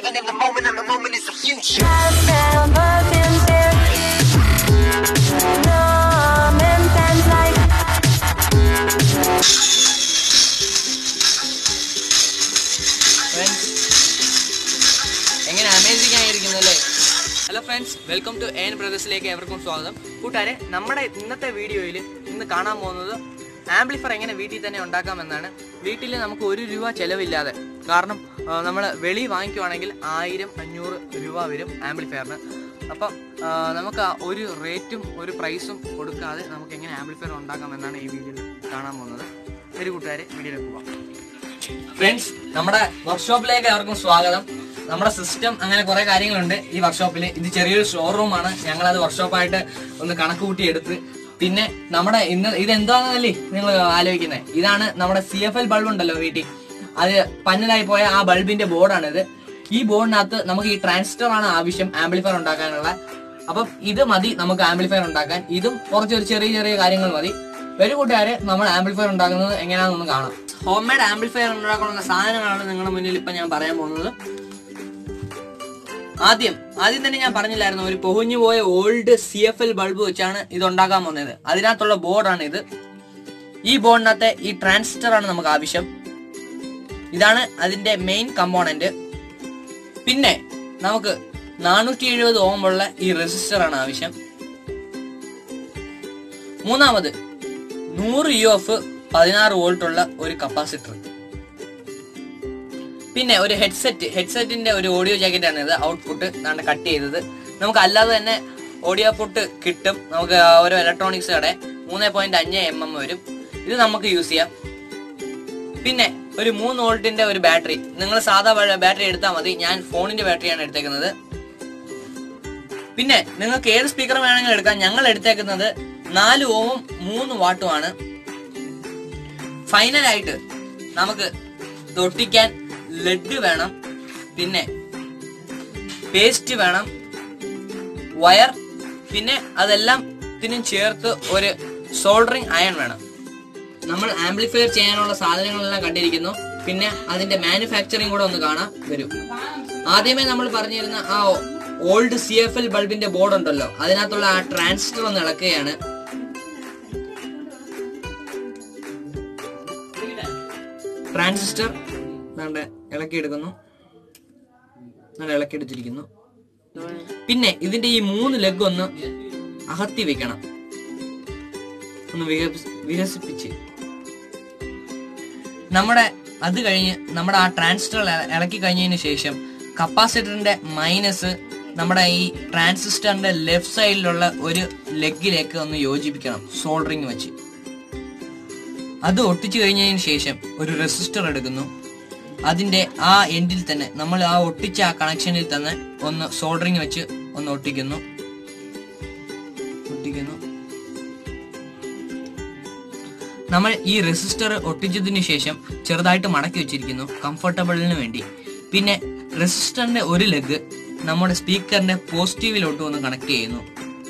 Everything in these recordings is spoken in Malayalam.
living in the moment, and the moment is the future. Down, but sincere. Numb and tense like friends എങ്ങനെ അമേസിംഗ് ആയിരിക്കുന്നു അല്ലേ hello friends welcome to N ബ്രദേഴ്സിലേക്ക് എവർക്കും സ്വാഗതം കൂട്ടുകാരെ നമ്മുടെ ഇന്നത്തെ വീഡിയോയിൽ ഇന്ന് കാണാൻ പോകുന്നത് ആംപ്ലിഫർ എങ്ങനെ വീട്ടിൽ തന്നെ ഉണ്ടാക്കാമെന്നാണ് വീട്ടിൽ നമുക്ക് ഒരു രൂപ ചിലവില്ലാതെ കാരണം നമ്മൾ വെളി വാങ്ങിക്കുവാണെങ്കിൽ ആയിരം അഞ്ഞൂറ് രൂപ വരും ആംപ്ലിഫയറിന് അപ്പം ആ, നമുക്ക് ആ ഒരു റേറ്റും ഒരു പ്രൈസും കൊടുക്കാതെ നമുക്ക് എങ്ങനെ ആംപ്ലിഫയർ ഉണ്ടാക്കാമെന്നാണ് ഈ വീഡിയോയിൽ കാണാൻ പോകുന്നത് ഒരു കൂട്ടുകാരെ വീഡിയോയിലേക്ക് പോകാം ഫ്രണ്ട്സ് നമ്മുടെ വർക്ക്ഷോപ്പിലേക്ക് അവർക്കും സ്വാഗതം നമ്മുടെ സിസ്റ്റം അങ്ങനെ കുറെ കാര്യങ്ങളുണ്ട് ഈ വർക്ക്ഷോപ്പിൽ ഇത് ചെറിയൊരു ഷോറൂം ആണ് ഞങ്ങൾ അത് വർക്ക്ഷോപ്പായിട്ട് ഒന്ന് കണക്ക് കൂട്ടി എടുത്ത് പിന്നെ നമ്മുടെ ഇന്ന് ഇത് എന്താണെന്നല്ലേ നിങ്ങൾ ആലോചിക്കുന്നത് ഇതാണ് നമ്മുടെ സി എഫ് എൽ ബൾബ് ഉണ്ടല്ലോ വീട്ടിൽ അത് പന്നലായി പോയ ആ ബൾബിന്റെ ബോർഡാണിത് ഈ ബോർഡിനകത്ത് നമുക്ക് ഈ ട്രാൻസിസ്റ്റർ ആണ് ആവശ്യം ആംപ്ലിഫയർ ഉണ്ടാക്കാനുള്ള അപ്പം ഇത് മതി നമുക്ക് ആംപ്ലിഫയർ ഉണ്ടാക്കാൻ ഇതും കുറച്ചൊരു ചെറിയ ചെറിയ കാര്യങ്ങൾ മതി ഒരു കൂട്ടുകാരെ നമ്മൾ ആംപ്ലിഫയർ ഉണ്ടാക്കുന്നത് എങ്ങനെയാണെന്നൊന്ന് കാണാം ഹോം മെയ്ഡ് ആംപ്ലിഫയർ ഉണ്ടാക്കാനുള്ള സാധനങ്ങളാണ് നിങ്ങളുടെ മുന്നിൽ ഇപ്പൊ ഞാൻ പറയാൻ പോകുന്നത് ആദ്യം ആദ്യം തന്നെ ഞാൻ പറഞ്ഞില്ലായിരുന്നു ഒരു പൊഹിഞ്ഞു പോയ old C F L bulb വെച്ചാണ് ഇത് ഉണ്ടാക്കാൻ പോകുന്നത് അതിനകത്തുള്ള ബോർഡാണ് ഇത് ഈ ബോർഡിനകത്തെ ഈ ട്രാൻസിസ്റ്റർ ആണ് നമുക്ക് ആവശ്യം ഇതാണ് അതിന്റെ മെയിൻ കമ്പോണന്റ് പിന്നെ നമുക്ക് നാനൂറ്റി എഴുപത് ഓമുള്ള ഈ റെസിസ്റ്റർ ആണ് ആവശ്യം മൂന്നാമത് നൂറ് യു എഫ് പതിനാറ് വോൾട്ട് ഉള്ള ഒരു കപ്പാസിറ്റർ പിന്നെ ഒരു ഹെഡ്സെറ്റ് ഹെഡ്സെറ്റിന്റെ ഒരു ഓഡിയോ ജാക്കറ്റ് ആണ് ഇത് ഔട്ട്പുട്ട് നാണ്ട് കട്ട് ചെയ്തത് നമുക്ക് അല്ലാതെ തന്നെ ഓഡിയോ പുട്ട് കിട്ടും നമുക്ക് ഓരോ ഇലക്ട്രോണിക്സ് കടെ മൂന്ന് പോയിന്റ് അഞ്ച് എം എം വരും ഇത് നമുക്ക് യൂസ് ചെയ്യാം പിന്നെ ഒരു മൂന്ന് വോൾട്ടിന്റെ ഒരു ബാറ്ററി നിങ്ങൾ സാധാ ബാറ്ററി എടുത്താൽ മതി ഞാൻ ഫോണിന്റെ ബാറ്ററിയാണ് എടുത്തേക്കുന്നത് പിന്നെ നിങ്ങൾക്ക് ഏത് സ്പീക്കർ വേണമെങ്കിലും എടുക്കാം ഞങ്ങൾ എടുത്തേക്കുന്നത് നാല് ഓമും മൂന്ന് വാട്ടുമാണ് ഫൈനലായിട്ട് നമുക്ക് തൊട്ടിക്കാൻ ലെഡ് വേണം പിന്നെ പേസ്റ്റ് വേണം വയർ പിന്നെ അതെല്ലാം ഇതിനും ചേർത്ത് ഒരു സോൾഡറിങ് അയൺ വേണം നമ്മൾ ആംപ്ലിഫയർ ചെയ്യാനുള്ള സാധനങ്ങളെല്ലാം കണ്ടിരിക്കുന്നു പിന്നെ അതിന്റെ മാനുഫാക്ചറിങ് കൂടെ ഒന്ന് കാണാൻ വരും ആദ്യമേ നമ്മൾ പറഞ്ഞിരുന്ന ആ ഓൾഡ് സി എഫ് എൽ ബൾബിന്റെ ബോർഡ് ഉണ്ടല്ലോ അതിനകത്തുള്ള ആ ട്രാൻസിസ്റ്റർ ഒന്ന് ഇളക്കുകയാണ് ട്രാൻസിസ്റ്റർ നമ്മുടെ ഇളക്കിയെടുക്കുന്നു നല്ല ഇളക്കിയെടുത്തിരിക്കുന്നു പിന്നെ ഇതിന്റെ ഈ മൂന്ന് ലെഗ് ഒന്ന് അകത്തി വെക്കണം ഒന്ന് വികസി- വികസിപ്പിച്ച് നമ്മുടെ അത് കഴിഞ്ഞ് നമ്മുടെ ആ ട്രാൻസിസ്റ്റർ ഇളക്കി കഴിഞ്ഞതിന് ശേഷം കപ്പാസിറ്ററിന്റെ മൈനസ് നമ്മുടെ ഈ ട്രാൻസിസ്റ്ററിന്റെ ലെഫ്റ്റ് സൈഡിലുള്ള ഒരു ലെഗിലേക്ക് ഒന്ന് യോജിപ്പിക്കണം സോൾഡറിങ് വെച്ച് അത് ഒട്ടിച്ചു കഴിഞ്ഞതിന് ശേഷം ഒരു റെസിസ്റ്റർ എടുക്കുന്നു അതിന്റെ ആ എൻഡിൽ തന്നെ നമ്മൾ ആ ഒട്ടിച്ച ആ കണക്ഷനിൽ തന്നെ ഒന്ന് സോൾഡറിങ് വെച്ച് ഒന്ന് ഒട്ടിക്കുന്നു ഒട്ടിക്കുന്നു നമ്മൾ ഈ റെസിസ്റ്റർ ഒട്ടിച്ചതിന് ശേഷം ചെറുതായിട്ട് മടക്കി വെച്ചിരിക്കുന്നു കംഫർട്ടബിളിന് വേണ്ടി പിന്നെ റെസിസ്റ്ററിന്റെ ഒരു ലെഗ് നമ്മുടെ സ്പീക്കറിന്റെ പോസിറ്റീവിലോട്ട് ഒന്ന് കണക്ട് ചെയ്യുന്നു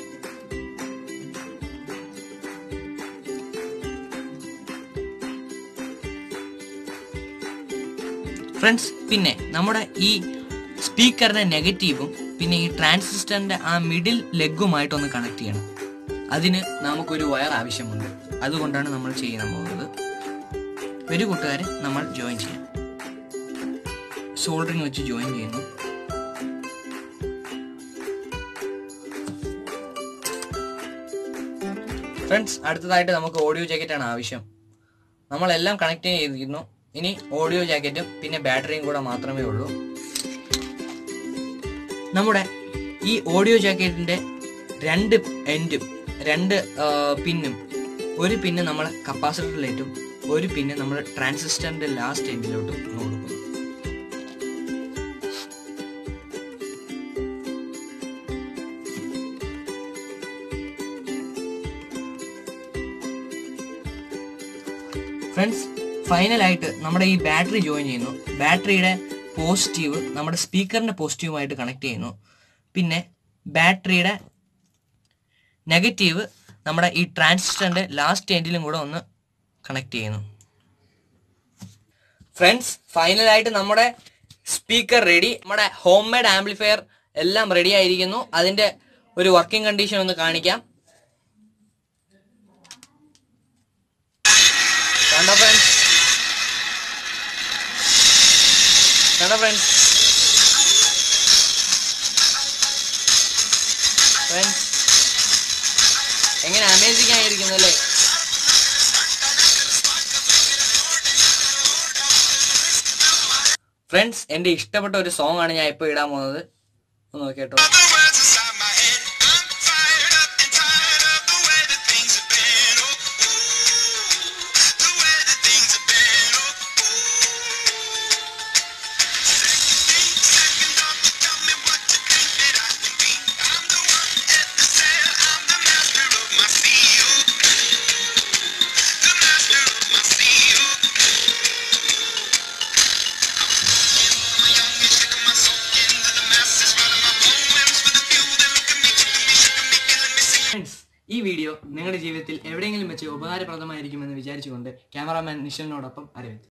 ഫ്രണ്ട്സ് പിന്നെ നമ്മുടെ ഈ സ്പീക്കറിന്റെ നെഗറ്റീവും പിന്നെ ഈ ട്രാൻസിസ്റ്ററിന്റെ ആ മിഡിൽ ലെഗുമായിട്ടൊന്ന് കണക്ട് ചെയ്യണം അതിന് നമുക്കൊരു വയർ ആവശ്യമുണ്ട് അതുകൊണ്ടാണ് നമ്മൾ ചെയ്യാൻ പോകുന്നത് ഒരു കൂട്ടുകാരെ നമ്മൾ ജോയിൻ ചെയ്യാം സോൾഡറിങ് വെച്ച് ജോയിൻ ചെയ്യുന്നു ഫ്രണ്ട്സ് അടുത്തതായിട്ട് നമുക്ക് ഓഡിയോ ജാക്കറ്റ് ആണ് ആവശ്യം നമ്മളെല്ലാം കണക്ട് ചെയ്തിരിക്കുന്നു ഇനി ഓഡിയോ ജാക്കറ്റും പിന്നെ ബാറ്ററിയും കൂടെ മാത്രമേ ഉള്ളൂ നമ്മുടെ ഈ ഓഡിയോ ജാക്കറ്റിന്റെ രണ്ട് എൻഡും രണ്ട് ആ, പിന്നും ഒരു പിന്ന് നമ്മൾ കപ്പാസിറ്ററിലേറ്റും ഒരു പിന്ന് നമ്മൾ ട്രാൻസിസ്റ്ററിന്റെ ലാസ്റ്റ് എൻഡിലോട്ടും കൊടുക്കുന്നു ഫ്രണ്ട്സ് ഫൈനലായിട്ട് നമ്മുടെ ഈ ബാറ്ററി ജോയിൻ ചെയ്യുന്നു ബാറ്ററിയുടെ പോസിറ്റീവ് നമ്മുടെ സ്പീക്കറിന്റെ പോസിറ്റീവുമായിട്ട് കണക്ട് ചെയ്യുന്നു പിന്നെ ബാറ്ററിയുടെ നെഗറ്റീവ് നമ്മുടെ ഈ ട്രാൻസിസ്റ്ററിന്റെ ലാസ്റ്റ് എൻഡിലും കൂടെ ഒന്ന് കണക്ട് ചെയ്യുന്നു ഫ്രണ്ട്സ് ഫൈനലായിട്ട് നമ്മുടെ സ്പീക്കർ റെഡി നമ്മുടെ ഹോം മെയ്ഡ് ആംപ്ലിഫയർ എല്ലാം റെഡി ആയിരിക്കുന്നു അതിന്റെ ഒരു വർക്കിംഗ് കണ്ടീഷൻ ഒന്ന് കാണിക്കാം കണ്ടോ ഫ്രണ്ട്സ് കണ്ടോ ഫ്രണ്ട്സ് ഫ്രണ്ട്സ് എങ്ങനെ അമേസിംഗ് ആയിരിക്കുന്നു അല്ലേ ഫ്രണ്ട്സ് എന്റെ ഇഷ്ടപ്പെട്ട ഒരു സോങ് ആണ് ഞാൻ ഇപ്പോൾ ഇടാൻ പോകുന്നത് ഒന്ന് നോക്കിട്ടോ The words inside my head. I'm fired up and tired of the way that things have been. Oh, ooh, the way that things have been. Oh, ooh. Second thing, second off, tell me what you think that I can be. I'm the one at the sail. I'm the master of my sea. Oh, the master of my sea. Oh. I'm young and shaking my soul into the masses, writing my poems for the few that look at me, kicking me, shaking me, killing me, singing. Friends ഈ വീഡിയോ നിങ്ങളുടെ ജീവിതത്തിൽ എവിടെയെങ്കിലും വെച്ച് ഉപകാരപ്രദമായിരിക്കുമെന്ന് വിചാരിച്ചുകൊണ്ട് ക്യാമറാമാൻ നിഷലിനോടൊപ്പം അരവിന്ദ്